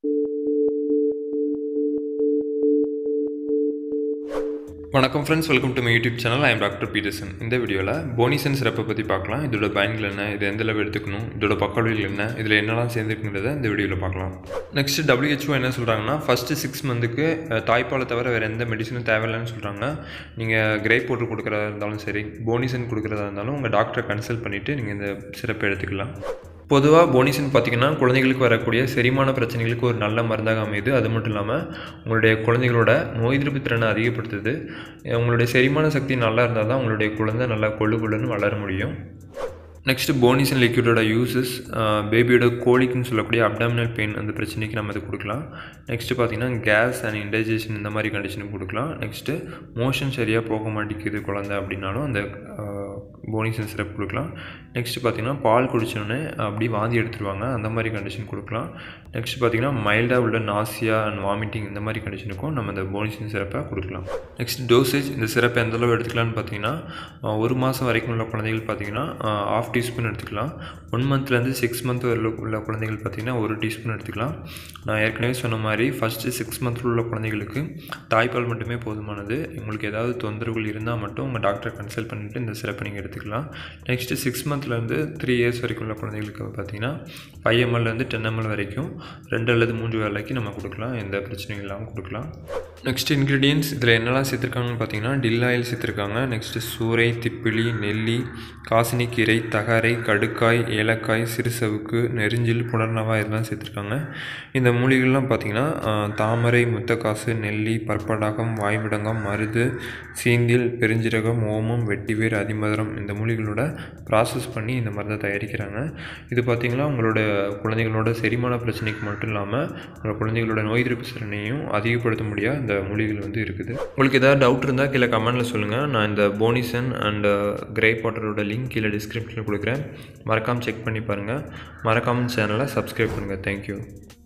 வணக்கம் friends welcome to my YouTube channel I am doctor Peterson இந்த வீடியோவில் போனிசன் சிறப்பை பற்றி பார்க்கலாம் இதோட பயன்கள் என்ன இது எந்த அளவு எடுத்துக்கணும் இதோட பக்கவியல் என்ன இதில் என்னெல்லாம் சேர்ந்துருக்குன்றதை இந்த வீடியோவில் பார்க்கலாம் நெக்ஸ்ட் WHO என்ன சொல்கிறாங்கன்னா ஃபஸ்ட்டு சிக்ஸ் மந்த்துக்கு தாய்ப்பாலை தவிர வேறு எந்த மெடிசனும் தேவையில்லைன்னு சொல்கிறாங்க நீங்கள் கிரேப் போட்டு கொடுக்குறதா இருந்தாலும் சரி போனிசன் கொடுக்குறதா இருந்தாலும் உங்கள் டாக்டரை கன்சல்ட் பண்ணிவிட்டு நீங்கள் இந்த சிறப்பை எடுத்துக்கலாம் பொதுவாக போனிசன் பார்த்திங்கன்னா குழந்தைகளுக்கு வரக்கூடிய செரிமான பிரச்சனைகளுக்கு ஒரு நல்ல மருந்தாக அமையுது அது மட்டும் இல்லாமல் உங்களுடைய குழந்தைகளோட நோய் எதிர்ப்பு திறனை அதிகப்படுத்துது உங்களுடைய செரிமான சக்தி நல்லா இருந்தால் தான் உங்களுடைய குழந்தை நல்லா கொள்ளு கொள்ளுன்னு வளர முடியும் நெக்ஸ்ட்டு போனிசன் லிக்யூடோட யூசஸ் பேபியோட கோழிக்குன்னு சொல்லக்கூடிய அப்டாமினல் பெயின் அந்த பிரச்சனைக்கு நம்ம இது கொடுக்கலாம் நெக்ஸ்ட்டு பார்த்திங்கன்னா கேஸ் அண்ட் இன்டைஜஷன் இந்த மாதிரி கண்டிஷனுக்கு கொடுக்கலாம் நெக்ஸ்ட்டு மோஷன் சரியாக போக மாட்டேங்குது குழந்தை அப்படின்னாலும் அந்த போனிசன் சிரப் கொடுக்கலாம் நெக்ஸ்ட்டு பார்த்திங்கன்னா பால் குடித்தோடனே அப்படி வாந்தி எடுத்துருவாங்க அந்த மாதிரி கண்டிஷன் கொடுக்கலாம் நெக்ஸ்ட் பார்த்திங்கன்னா மைல்டாக உள்ள நாசியா அண்ட் வாமிட்டிங் இந்த மாதிரி கண்டிஷனுக்கும் நம்ம இந்த போனிசன் சிறப்பை கொடுக்கலாம் நெக்ஸ்ட் டோசேஜ் இந்த சிறப்பை எந்த அளவு எடுத்துக்கலாம்னு பார்த்தீங்கன்னா ஒரு மாதம் வரைக்கும் உள்ள குழந்தைகள் பார்த்திங்கன்னா ஆஃப் டீஸ்பூன் எடுத்துக்கலாம் ஒன் மந்த்லேருந்து சிக்ஸ் மந்த் உள்ள உள்ள குழந்தைகள் பார்த்திங்கன்னா ஒரு டீஸ்பூன் எடுத்துக்கலாம் நான் ஏற்கனவே சொன்ன மாதிரி ஃபஸ்ட்டு சிக்ஸ் மந்த்தில் உள்ள குழந்தைகளுக்கு தாய்ப்பால் மட்டுமே போதுமானது உங்களுக்கு ஏதாவது தொந்தரவுகள் இருந்தால் மட்டும் உங்கள் டாக்டரை கன்சல்ட் பண்ணிவிட்டு இந்த சிறப்பை நீங்கள் எடுத்துக்கலாம் நெக்ஸ்ட்டு சிக்ஸ் மந்த்லேருந்து த்ரீ இயர்ஸ் வரைக்கும் உள்ள குழந்தைகளுக்கு பார்த்திங்கன்னா ஃபைவ் எம்எல்லேருந்து டென் எம்எல் வரைக்கும் ரெண்டு அல்லது மூன்று வேலைக்கு நம்ம கொடுக்கலாம் எந்த பிரச்சனையும் இல்லாமல் கொடுக்கலாம் நெக்ஸ்ட் இன்க்ரீடியன்ஸ் இதில் என்னெல்லாம் சேர்த்துருக்காங்கன்னு பார்த்தீங்கன்னா டில் ஆயில் சேர்த்துருக்காங்க நெக்ஸ்ட்டு சூறை திப்பிலி நெல்லி காசினிக்கீரை தகரை கடுக்காய் ஏலக்காய் சிறுசவுக்கு நெருஞ்சில் புனர்னவா இதெல்லாம் சேர்த்துருக்காங்க இந்த மூலிகைகள்லாம் பார்த்திங்கன்னா தாமரை முத்தக்காசு நெல்லி பற்படாகம் வாய்விடங்கம் மருது சீந்தில் பெருஞ்சீரகம் ஓமம் வெட்டிவேர் அதிமதுரம் இந்த மூலிகளோட ப்ராசஸ் பண்ணி இந்த மருந்தை தயாரிக்கிறாங்க இது பார்த்திங்கன்னா உங்களோட குழந்தைகளோட செரிமான பிரச்சனைக்கு மட்டும் இல்லாமல் உங்களோட குழந்தைகளோட நோய் எதிர்ப்பு திறனையும் அதிகப்படுத்த முடியாத இந்த மூலிகைகள் வந்து இருக்குது உங்களுக்கு ஏதாவது டவுட் இருந்தால் கீழே கமெண்ட்டில் சொல்லுங்கள் நான் இந்த போனிசன் அண்ட் கிரேப் வாட்டரோட லிங்க் கீழே டிஸ்கிரிப்ஷனில் கொடுக்குறேன் மறக்காமல் செக் பண்ணி பாருங்கள் மறக்காமல் சேனலை சப்ஸ்கிரைப் பண்ணுங்கள் தேங்க்யூ